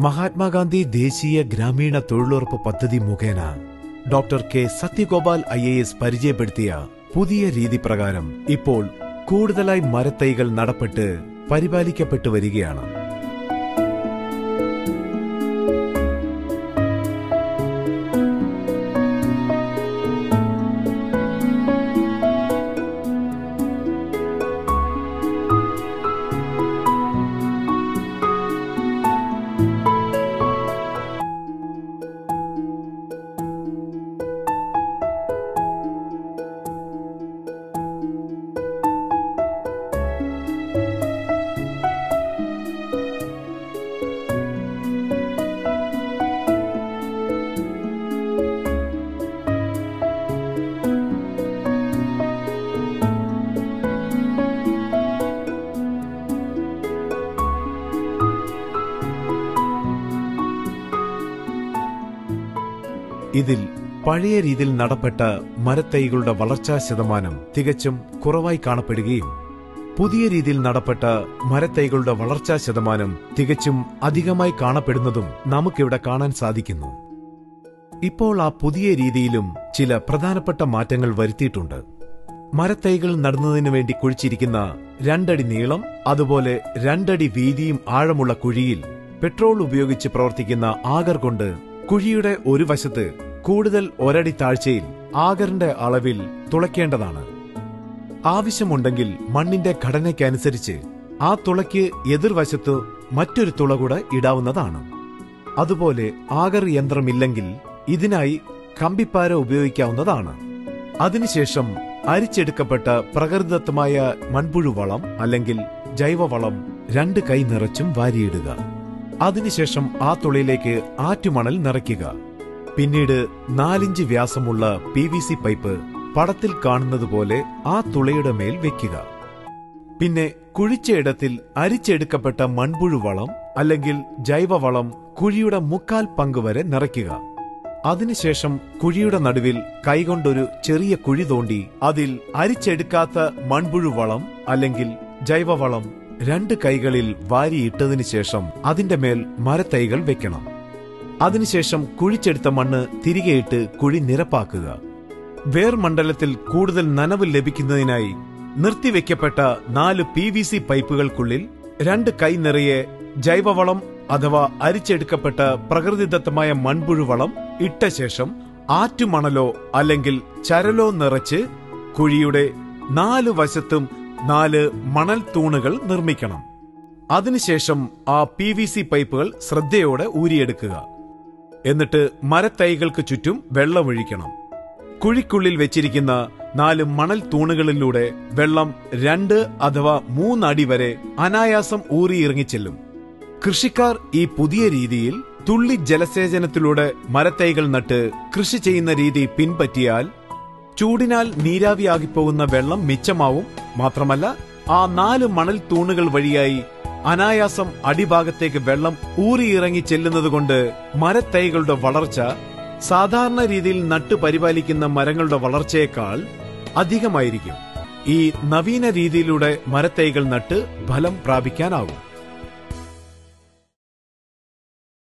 മഹാത്മാഗാന്ധി ദേശീയ ഗ്രാമീണ തൊഴിലുറപ്പ് പദ്ധതി മുഖേന doctor K Sathyagopal I A S പരിചയപ്പെടുത്തിയ പുതിയ രീതി പ്രകാരം ഇപ്പോൾ കൂടുതലായി മരത്തൈകൾ നടപ്പെട്ട് പരിപാലിക്കപ്പെട്ടു വരികയാണ് ഇതിൽ പഴയ രീതിയിൽ നടപ്പെട്ട മരത്തൈകളുടെ വളർച്ചാ ശതമാനം തികച്ചും കുറവായി കാണപ്പെടുകയും പുതിയ രീതിയിൽ നടപ്പെട്ട മരത്തൈകളുടെ വളർച്ചാ ശതമാനം തികച്ചും അധികമായി കാണപ്പെടുന്നതും നമുക്കിവിടെ കാണാൻ സാധിക്കുന്നു ഇപ്പോൾ ആ പുതിയ രീതിയിലും ചില പ്രധാനപ്പെട്ട മാറ്റങ്ങൾ വരുത്തിയിട്ടുണ്ട് മരത്തൈകൾ നടുന്നതിനു വേണ്ടി കുഴിച്ചിരിക്കുന്ന രണ്ടടി നീളം അതുപോലെ രണ്ടടി വീതിയും ആഴമുള്ള കുഴിയിൽ പെട്രോൾ ഉപയോഗിച്ച് പ്രവർത്തിക്കുന്ന ആഗർ കൊണ്ട് കുഴിയുടെ ഒരു വശത്ത് കൂടുതൽ ഒരടി താഴ്ചയിൽ ആഗറിന്റെ അളവിൽ തുളയ്ക്കേണ്ടതാണ് ആവശ്യമുണ്ടെങ്കിൽ മണ്ണിന്റെ ഘടനയ്ക്കനുസരിച്ച് ആ തുളയ്ക്ക് എതിർവശത്ത് മറ്റൊരു തുള കൂടെ ഇടാവുന്നതാണ് അതുപോലെ ആഗർ യന്ത്രമില്ലെങ്കിൽ ഇതിനായി കമ്പിപ്പാര ഉപയോഗിക്കാവുന്നതാണ് അതിനുശേഷം അരിച്ചെടുക്കപ്പെട്ട പ്രകൃതിദത്തമായ മൺപുഴു വളം അല്ലെങ്കിൽ ജൈവവളം രണ്ട് കൈ നിറച്ചും വാരിയിടുക അതിനുശേഷം ആ തുളയിലേക്ക് ആറ്റുമണൽ നിറയ്ക്കുക പിന്നീട് നാലിഞ്ച് വ്യാസമുള്ള പി വി സി പൈപ്പ് പടത്തിൽ കാണുന്നത് പോലെ ആ തുളയുടെ മേൽ വെക്കുക പിന്നെ കുഴിച്ച ഇടത്തിൽ അരിച്ചെടുക്കപ്പെട്ട മൺപുഴു വളം അല്ലെങ്കിൽ ജൈവവളം കുഴിയുടെ മുക്കാൽ പങ്ക് വരെ നിറയ്ക്കുക അതിനുശേഷം കുഴിയുടെ നടുവിൽ കൈകൊണ്ടൊരു ചെറിയ കുഴി തോണ്ടി അതിൽ അരിച്ചെടുക്കാത്ത മൺപുഴു വളം അല്ലെങ്കിൽ ജൈവവളം രണ്ട് കൈകളിൽ വാരിയിട്ടതിനു ശേഷം അതിന്റെ മേൽ മരത്തൈകൾ വെക്കണം അതിനുശേഷം കുഴിച്ചെടുത്ത മണ്ണ് തിരികെയിട്ട് കുഴി നിരപ്പാക്കുക വേർമണ്ഡലത്തിൽ കൂടുതൽ നനവ് ലഭിക്കുന്നതിനായി നിർത്തിവെക്കപ്പെട്ട നാല് പി വി സി പൈപ്പുകൾക്കുള്ളിൽ രണ്ട് കൈ നിറയെ ജൈവവളം അഥവാ അരിച്ചെടുക്കപ്പെട്ട പ്രകൃതിദത്തമായ മൺപുഴുവളം ഇട്ട ശേഷം ആറ്റുമണലോ അല്ലെങ്കിൽ ചരലോ നിറച്ച് കുഴിയുടെ നാല് വശത്തും നാല് മണൽ തൂണുകൾ നിർമ്മിക്കണം അതിനുശേഷം ആ പി വി സി പൈപ്പുകൾ ശ്രദ്ധയോടെ ഊരിയെടുക്കുക എന്നിട്ട് മരത്തൈകൾക്ക് ചുറ്റും വെള്ളമൊഴിക്കണം കുഴിക്കുള്ളിൽ വെച്ചിരിക്കുന്ന നാല് മണൽ തൂണുകളിലൂടെ വെള്ളം രണ്ട് അഥവാ മൂന്നടി വരെ അനായാസം ഊറിയിറങ്ങിച്ചെല്ലും കൃഷിക്കാർ ഈ പുതിയ രീതിയിൽ തുള്ളി ജലസേചനത്തിലൂടെ മരത്തൈകൾ നട്ട് കൃഷി ചെയ്യുന്ന രീതി പിൻപറ്റിയാൽ ചൂടിനാൽ നീരാവിയാകിപ്പോകുന്ന വെള്ളം മിച്ചമാവും മാത്രമല്ല ആ നാല് മണൽ തൂണുകൾ വഴിയായി അനായാസം അടിഭാഗത്തേക്ക് വെള്ളം ഊറിയിറങ്ങി ചെല്ലുന്നതുകൊണ്ട് മരത്തൈകളുടെ വളർച്ച സാധാരണ രീതിയിൽ നട്ടു പരിപാലിക്കുന്ന മരങ്ങളുടെ വളർച്ചയേക്കാൾ അധികമായിരിക്കും ഈ നവീന രീതിയിലൂടെ മരത്തൈകൾ നട്ട് ഫലം പ്രാപിക്കാനാകും